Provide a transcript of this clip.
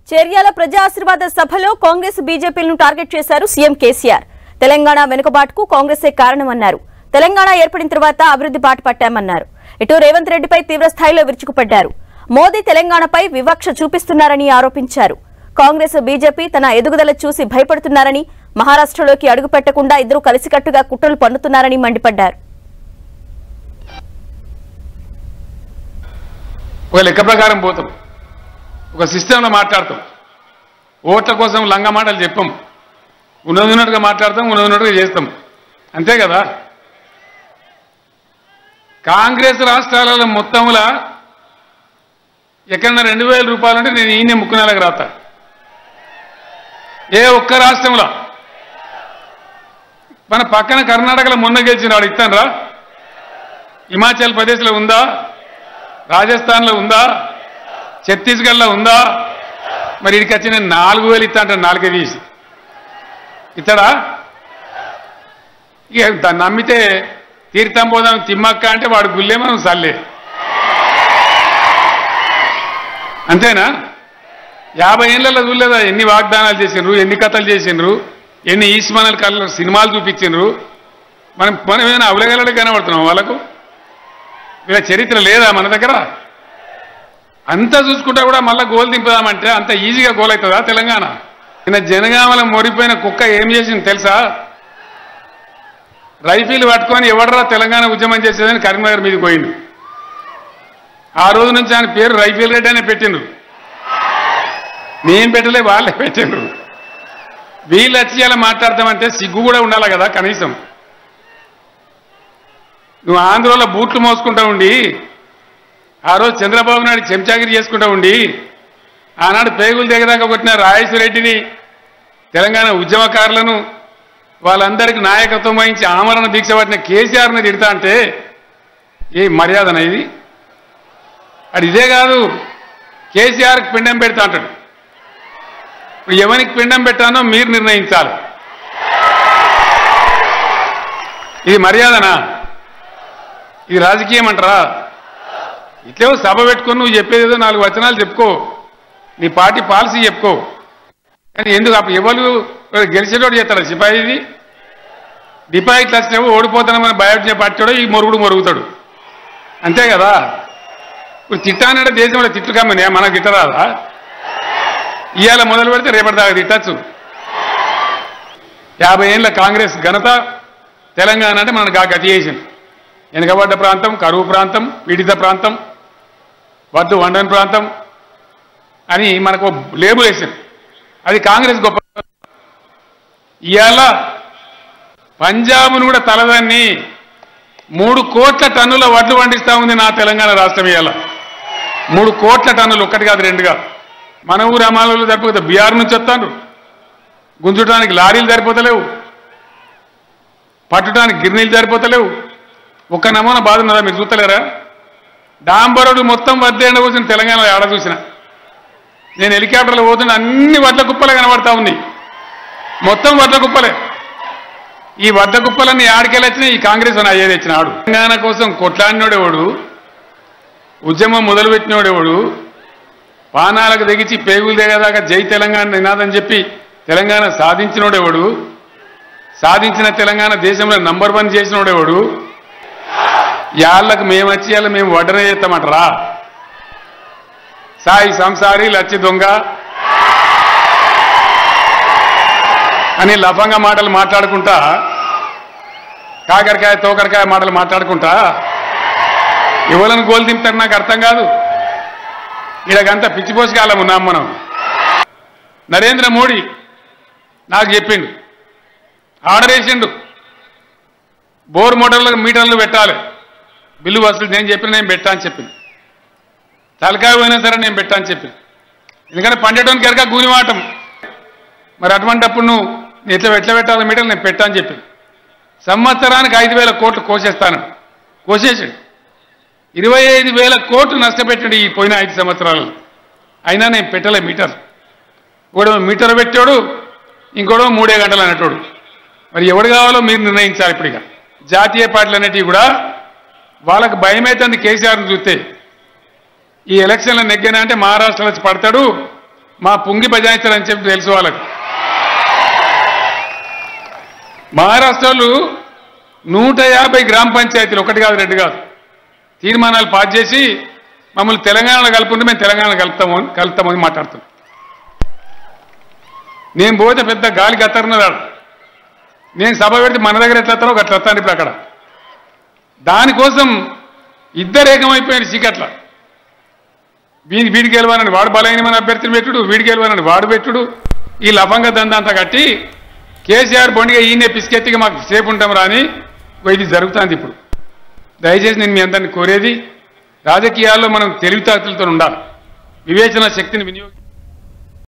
చేర్యాల ప్రజా ఆశీర్వాద సభలో కాంగ్రెస్ బీజేపీలను టార్గెట్ చేశారు సీఎం కేసీఆర్ తెలంగాణ వెనుకబాటుకు కాంగ్రెసే కారణమన్నారు తెలంగాణ ఏర్పడిన తర్వాత అభివృద్ధి బాట పట్టామన్నారు ఇటు రేవంత్ రెడ్డిపై తీవ్ర స్థాయిలో విరుచుకుపడ్డారు మోదీ తెలంగాణపై వివక్ష చూపిస్తున్నారని ఆరోపించారు కాంగ్రెస్ బీజేపీ తన ఎదుగుదల చూసి భయపడుతున్నారని మహారాష్ట్రలోకి అడుగుపెట్టకుండా ఇద్దరు కలిసికట్టుగా కుట్రలు పన్నుతున్నారని మండిపడ్డారు ఒక లెక్క ప్రకారం పోతాం ఒక సిస్టంలో మాట్లాడతాం ఓట్ల కోసం లంగ మాటలు చెప్పం ఉన్నది ఉన్నట్టుగా మాట్లాడతాం ఉన్నది ఉన్నట్టుగా చేస్తాం అంతే కదా కాంగ్రెస్ రాష్ట్రాలలో మొత్తంలో ఎక్కడన్నా రెండు వేల రూపాయలు అంటే నేను ఈయన ముక్కు నెలకు రాత ఏ ఒక్క రాష్ట్రంలో మన పక్కన కర్ణాటకలో మొన్న గెలిచిన వాడు ఇస్తాను రా హిమాచల్ ప్రదేశ్లో ఉందా రాజస్థాన్లో ఉందా ఛత్తీస్గఢ్లో ఉందా మరి ఇక్కడికి వచ్చిన నాలుగు వేలు ఇస్తా అంటాడు నాలుగే తీసి ఇస్తాడా ఇక దాన్ని నమ్మితే తీర్థం పోదాం తిమ్మక్క అంటే వాడు గుల్లే మనం సల్లే అంతేనా యాభై ఏళ్ళలో చూడలేదా ఎన్ని వాగ్దానాలు చేసిండ్రు ఎన్ని కథలు చేసిండ్రు ఎన్ని ఈస్మానల్ కళ్ళ సినిమాలు చూపించిండ్రు మనం మనం ఏమైనా అవలగలడు కనబడుతున్నాం వాళ్ళకు వీళ్ళ చరిత్ర లేదా మన దగ్గర అంతా చూసుకుంటా కూడా మళ్ళీ గోల్ దింపుదామంటే అంత ఈజీగా గోల్ అవుతుందా తెలంగాణ నిన్న జనగామల మొరిపోయిన కుక్క ఏం చేసింది తెలుసా రైఫిల్ పట్టుకొని ఎవడరా తెలంగాణ ఉద్యమం చేసేదని కరీంనగర్ మీదకి పోయిండు ఆ రోజు నుంచి ఆయన పేరు రైఫిల్ రెడ్డి అనే పెట్టిండ్రు నేను పెట్టలే వాళ్ళే పెట్టిండ్రు వీళ్ళు వచ్చి అలా మాట్లాడతామంటే సిగ్గు కూడా ఉండాలి కదా కనీసం నువ్వు ఆంధ్రలో బూట్లు మోసుకుంటా ఉండి ఆ రోజు చంద్రబాబు నాయుడు చెంచాగిరి చేసుకుంటా ఉండి ఆనాడు పేగులు దిగదాకా కొట్టిన రాజేశ్వరరెడ్డిని తెలంగాణ ఉద్యమకారులను వాళ్ళందరికీ నాయకత్వం వహించి ఆమరణ దీక్ష పట్టిన కేసీఆర్ని తిడతా అంటే ఏ మర్యాదన ఇది అది ఇదే కాదు కేసీఆర్కి పిండం పెడతా అంటాడు ఇప్పుడు ఎవరికి పిండం పెట్టానో మీరు నిర్ణయించాలి ఇది మర్యాదనా ఇది రాజకీయం అంటారా ఇట్లేవో సభ పెట్టుకొని నువ్వు చెప్పేది ఏదో నాలుగు వచనాలు చెప్పుకో నీ పార్టీ పాలసీ చెప్పుకో కానీ ఎందుకు అప్పుడు ఎవరు గెలిచేటోడు చేస్తాడు సిపాయిది డిపాజిట్లు వచ్చినప్పుడు ఓడిపోతానమని బయోటనే పట్టాడో ఈ మొరుగుడు మొరుగుతాడు అంతే కదా ఇప్పుడు తిట్టానంటే దేశంలో తిట్లు కమ్మని మనకు తిట్టరాదా ఇవాళ మొదలు పెడితే రేపటి దాకా తిట్టచ్చు యాభై ఏళ్ళ కాంగ్రెస్ ఘనత తెలంగాణ అంటే మనకు ఆ గతి చేసింది వెనుకబడ్డ ప్రాంతం కరువు ప్రాంతం పీడిత ప్రాంతం వద్దు వండని ప్రాంతం అని మనకు లేబుల్ వేసింది అది కాంగ్రెస్ గొప్ప ఇవాళ పంజాబ్ను కూడా తలదాన్ని మూడు కోట్ల టన్నుల వడ్లు పండిస్తా ఉంది నా తెలంగాణ రాష్ట్రం ఇవాళ మూడు కోట్ల టన్నులు ఒక్కటి కాదు రెండు కాదు మన ఊరు అమాలలో సరిపోతే బీహార్ నుంచి వస్తాను గుంజుటానికి లారీలు సరిపోతలేవు పట్టడానికి గిర్నీలు సరిపోతలేవు ఒక్క నమూనా బాధ ఉన్నదా మీరు చూస్తలేరా డాంబరుడు మొత్తం వద్దేండ కూర్చుని తెలంగాణలో ఆడ చూసిన నేను హెలికాప్టర్లో పోతున్న అన్ని వడ్ల కుప్పలే కనబడతా ఉంది మొత్తం వడ్ల కుప్పలే ఈ వడ్ల కుప్పలన్నీ ఆడికెళ్ళి వచ్చినాయి ఈ కాంగ్రెస్ అని అయ్యేది వచ్చినాడు తెలంగాణ కోసం కొట్లాడినోడేవాడు ఉద్యమం మొదలుపెట్టినోడేవాడు పానాలకు తెగించి పేగులు దిగేదాకా జై తెలంగాణ నినాదని చెప్పి తెలంగాణ సాధించినోడేవాడు సాధించిన తెలంగాణ దేశంలో నంబర్ వన్ చేసినోడేవాడు యాళ్ళకు మేము వచ్చి ఇవాళ మేము వడ్డన చేస్తామంటారా సాయి సంసారి లచ్చి దొంగ అని లఫంగా మాటలు మాట్లాడుకుంటా కాకరకాయ తోకరకాయ మాటలు మాట్లాడుకుంటా ఎవరిని గోలు దింపుతారు నాకు అర్థం కాదు ఇలాగంతా పిచ్చిపోసకాలం ఉన్నాం మనం నరేంద్ర మోడీ నాకు చెప్పిండు ఆర్డర్ వేసిండు బోర్ మోటార్లకు మీటర్లు పెట్టాలి బిల్లు వసూలు నేను చెప్పిన నేను పెట్టా అని చెప్పింది తలకాయ పోయినా సరే నేను పెట్టా అని చెప్పింది ఎందుకంటే పండేటోనికి ఎరక గూనివాటం మరి అటువంటప్పుడు నువ్వు నీ ఎట్లా ఎట్లా పెట్టాలి మీటర్లు నేను పెట్టా అని చెప్పింది సంవత్సరానికి ఐదు వేల కోట్లు కోసేస్తాను కోసేసాడు ఇరవై ఐదు వేల కోట్లు నష్టపెట్టాడు ఈ పోయిన ఐదు సంవత్సరాలు అయినా నేను పెట్టలే మీటర్ ఒకడు మీటర్ పెట్టాడు ఇంకోడో మూడే గంటలు అన్నట్టు మరి ఎవడు కావాలో మీరు నిర్ణయించాలి ఇప్పుడు ఇక జాతీయ పార్టీలు అనేటివి కూడా వాళ్ళకు భయమైతుంది కేసీఆర్ని చూస్తే ఈ ఎలక్షన్ల నెగ్గినా అంటే మహారాష్ట్రలో వచ్చి పడతాడు మా పుంగి బజాయిస్తారని చెప్పి తెలుసు వాళ్ళకి మహారాష్ట్రలో నూట యాభై గ్రామ పంచాయతీలు ఒకటి కాదు రెండు కాదు తీర్మానాలు పాస్ చేసి మమ్మల్ని తెలంగాణలో కలుపుకుంటే మేము తెలంగాణ కలుపుతాము అని- కలుపుతామని మాట్లాడుతున్నాం నేను పోతే పెద్ద గాలి గత్తరున్నదాడు నేను సభ పెడితే మన దగ్గర ఎట్లా వస్తారో అట్లా వస్తాను ఇప్పుడు అక్కడ దానికోసం ఇద్దరు ఏకమైపోయాడు చీకట్ల వీడి వీడికి గెలవాలని వాడు బలహీనమైన అభ్యర్థిని పెట్టుడు వీడికి గెలవాలని వాడు పెట్టుడు ఈ లభంగా దందంతా కట్టి కేసీఆర్ బొండిగా ఈయనే పిసికెత్తిగా మాకు సేపు ఉంటాం రాని ఇది జరుగుతుంది ఇప్పుడు దయచేసి నేను మీ అందరిని కోరేది రాజకీయాల్లో మనం తెలివితేటలతో ఉండాలి వివేచన శక్తిని వినియోగ